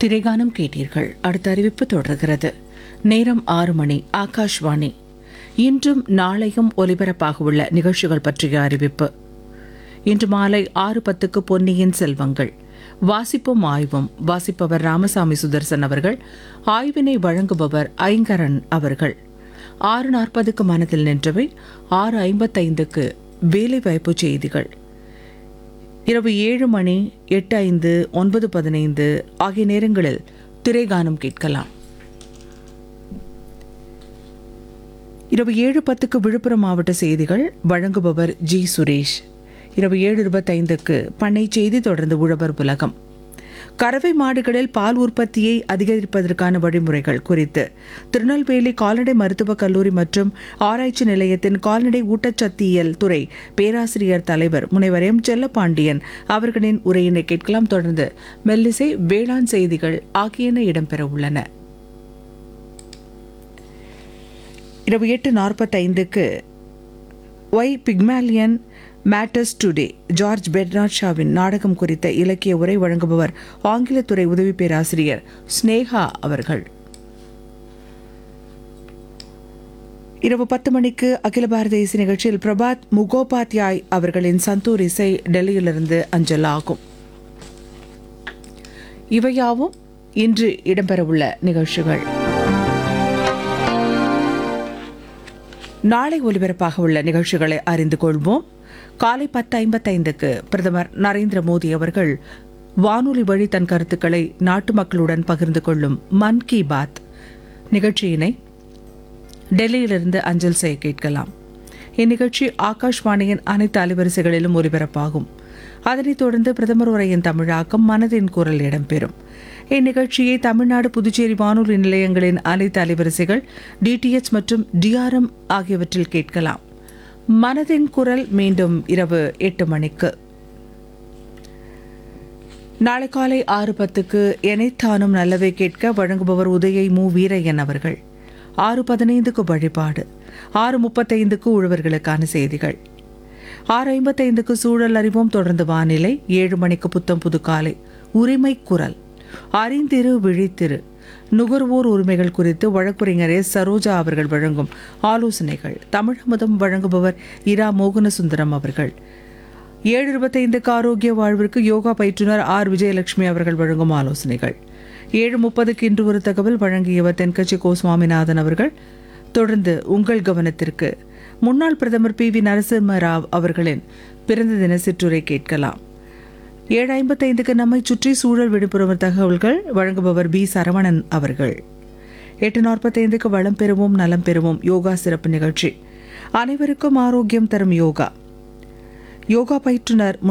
திரைகானம் கேட்டீர்கள் அடுத்த அறிவிப்பு தொடர்கிறது நேரம் ஆறு மணி ஆகாஷ்வாணி இன்றும் நாளையும் ஒலிபரப்பாக உள்ள நிகழ்ச்சிகள் பற்றிய அறிவிப்பு இன்று மாலை ஆறு பத்துக்கு பொன்னியின் செல்வங்கள் வாசிப்பும் ஆய்வும் வாசிப்பவர் ராமசாமி சுதர்சன் அவர்கள் ஆய்வினை வழங்குபவர் ஐங்கரன் அவர்கள் ஆறு நாற்பதுக்கு மனதில் நின்றவை ஆறு ஐம்பத்தைந்துக்கு வேலைவாய்ப்பு செய்திகள் இரவு ஏழு மணி எட்டு ஐந்து ஒன்பது பதினைந்து ஆகிய நேரங்களில் திரைகானம் கேட்கலாம் இரவு ஏழு பத்துக்கு விழுப்புரம் மாவட்ட செய்திகள் வழங்குபவர் ஜி சுரேஷ் இரவு ஏழு இருபத்தைந்துக்கு பண்ணை செய்தி தொடர்ந்து உழவர் உலகம் கறவை மாடுகளில் பால் உற்பத்தியை அதிகரிப்பதற்கான வழிமுறைகள் குறித்து திருநெல்வேலி கால்நடை மருத்துவக் கல்லூரி மற்றும் ஆராய்ச்சி நிலையத்தின் கால்நடை ஊட்டச்சத்தியல் துறை பேராசிரியர் தலைவர் முனைவர் எம் செல்லப்பாண்டியன் அவர்களின் உரையினை கேட்கலாம் தொடர்ந்து மெல்லிசை வேளாண் செய்திகள் ஆகியன இடம்பெற உள்ளன இரவு எட்டு நாற்பத்தைந்துக்கு why Pygmalion matters today George Bernard ஷாவின் நாடகம் குறித்த இலக்கிய உரை வழங்குபவர் ஆங்கிலத்துறை உதவி பேராசிரியர் ஸ்னேகா அவர்கள் இரவு பத்து மணிக்கு அகில பாரத இசை நிகழ்ச்சியில் பிரபாத் முகோபாத்யாய் அவர்களின் சந்தூர் இசை டெல்லியிலிருந்து அஞ்சல் ஆகும் இவையாவும் இன்று இடம்பெறவுள்ள நிகழ்ச்சிகள் நாளை ஒலிபரப்பாக உள்ள நிகழ்ச்சிகளை அறிந்து கொள்வோம் காலை பத்து ஐம்பத்தைந்துக்கு பிரதமர் நரேந்திர மோடி அவர்கள் வானொலி வழி தன் கருத்துக்களை நாட்டு மக்களுடன் பகிர்ந்து கொள்ளும் மன் கி பாத் நிகழ்ச்சியினை டெல்லியிலிருந்து அஞ்சல் செய்ய கேட்கலாம் இந்நிகழ்ச்சி ஆகாஷ்வாணியின் அனைத்து அலைவரிசைகளிலும் ஒலிபரப்பாகும் அதனைத் தொடர்ந்து பிரதமர் உரையின் தமிழாக்கம் மனதின் குரல் இடம்பெறும் இந்நிகழ்ச்சியை தமிழ்நாடு புதுச்சேரி வானொலி நிலையங்களின் அனைத்து அலைவரிசைகள் டிடிஎச் மற்றும் டிஆர்எம் ஆகியவற்றில் கேட்கலாம் மனதின் குரல் மீண்டும் இரவு எட்டு மணிக்கு நாளை காலை ஆறு பத்துக்கு எனைத்தானும் நல்லவை கேட்க வழங்குபவர் உதயை மு வீரையன் அவர்கள் ஆறு பதினைந்துக்கு வழிபாடு ஆறு முப்பத்தைந்துக்கு உழவர்களுக்கான செய்திகள் ஆறு ஐம்பத்தைந்துக்கு சூழல் அறிவோம் தொடர்ந்து வானிலை ஏழு மணிக்கு புத்தம் புது காலை உரிமை குரல் அறிந்திரு விழித்திரு நுகர்வோர் உரிமைகள் குறித்து வழக்குரைஞர் எஸ் சரோஜா அவர்கள் வழங்கும் ஆலோசனைகள் தமிழமுதம் வழங்குபவர் இரா மோகனசுந்தரம் அவர்கள் ஏழு இருபத்தைந்துக்கு ஆரோக்கிய வாழ்விற்கு யோகா பயிற்றுனர் ஆர் விஜயலட்சுமி அவர்கள் வழங்கும் ஆலோசனைகள் ஏழு முப்பதுக்கு இன்று ஒரு தகவல் வழங்கியவர் தென்கட்சி கோ சுவாமிநாதன் அவர்கள் தொடர்ந்து உங்கள் கவனத்திற்கு முன்னாள் பிரதமர் பி வி நரசிம்ம ராவ் அவர்களின் பிறந்த தின சிற்றுரை கேட்கலாம் ஏழு ஐம்பத்தைந்துக்கு நம்மை சுற்றி சூழல் விழிப்புணர்வு தகவல்கள் வழங்குபவர் பி சரவணன் அவர்கள் எட்டு நாற்பத்தைந்துக்கு வளம் பெறுவோம் நலம் பெறுவோம் யோகா சிறப்பு நிகழ்ச்சி அனைவருக்கும் ஆரோக்கியம் தரும் யோகா யோகா பயிற்றுனர்